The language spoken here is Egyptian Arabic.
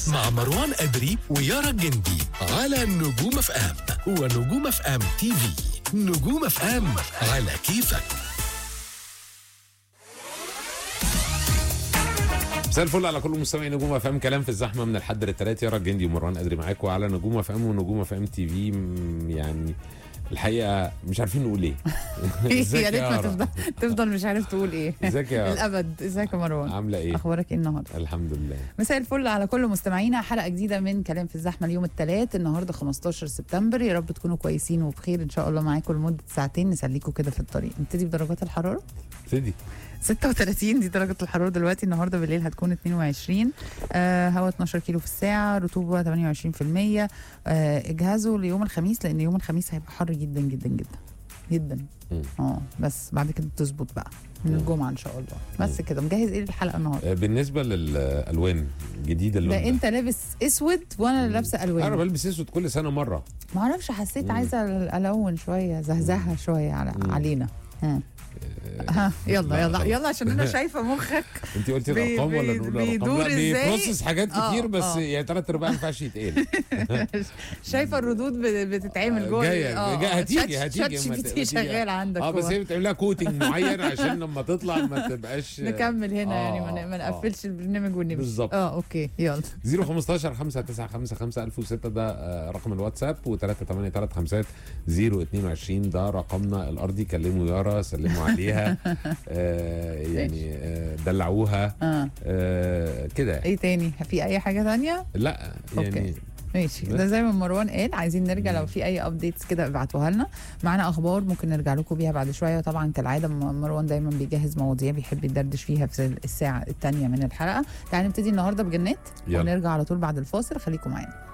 مع مروان أدري ويارا الجندي على نجوم اف ام ونجوم اف ام تي في نجوم اف ام على كيفك مساء الفل على كل مستمعي نجوم اف ام كلام في الزحمه من الحد للثلاث يارا الجندي ومروان قدري معاكم على نجوم اف ام ونجوم اف ام تي في م- يعني الحقيقه مش عارفين نقول ايه ازيك يا ريت ما يارا؟ تفضل تفضل مش عارف تقول ايه ازيك يا الابد ازيك يا مروان عامله ايه اخبارك ايه النهارده الحمد لله مساء الفل على كل مستمعينا حلقه جديده من كلام في الزحمه اليوم الثلاث النهارده 15 سبتمبر يا رب تكونوا كويسين وبخير ان شاء الله معاكم لمده ساعتين نسليكم كده في الطريق نبتدي بدرجات الحراره ابتدي 36 دي درجة الحرارة دلوقتي النهاردة بالليل هتكون 22 آه هوا 12 كيلو في الساعة رطوبة 28% آه اجهزوا ليوم الخميس لأن يوم الخميس هيبقى حر جدا جدا جدا جدا مم. اه بس بعد كده تظبط بقى من مم. الجمعة إن شاء الله بس كده مجهز إيه للحلقة النهاردة آه، بالنسبه للالوان جديده اللون ده انت لابس اسود وانا اللي لابسه انا الوان بلبس اسود كل سنه مره ما اعرفش حسيت مم. عايزه الون شويه زهزهه شويه على مم. علينا ها آه، ها يلا لا، يلا خلاص. يلا عشان انا شايفه مخك انت قلتي بي- الارقام ولا بي- نقول الارقام بيدور لا ازاي؟ بيبروسس حاجات آه، كتير بس آه. يعني ثلاث ارباع ما ينفعش يتقال شايفه الردود بت- بتتعمل جوه جايه آه، جايه آه، هتيجي شات- هتيجي شات ما جي ت- بي تي هتيجي. شغال عندك اه بس هو. هي بتعمل لها كوتنج معين عشان لما تطلع ما تبقاش نكمل هنا آه، يعني ما ن- ما آه. نقفلش البرنامج ونمشي بالظبط. اه اوكي يلا 015 595 1006 ده آه، رقم الواتساب و383 022 ده رقمنا الارضي كلموا يارا سلموا عليها آه يعني آه دلعوها اه آه كده ايه تاني في اي حاجه تانية لا يعني أوكي. ماشي بس. ده زي ما مروان قال عايزين نرجع لو في اي ابديتس كده ابعتوها لنا معانا اخبار ممكن نرجع لكم بيها بعد شويه وطبعا كالعاده م- مروان دايما بيجهز مواضيع بيحب يدردش فيها في الساعه الثانيه من الحلقه تعالى نبتدي النهارده بجنات يلا. ونرجع على طول بعد الفاصل خليكم معانا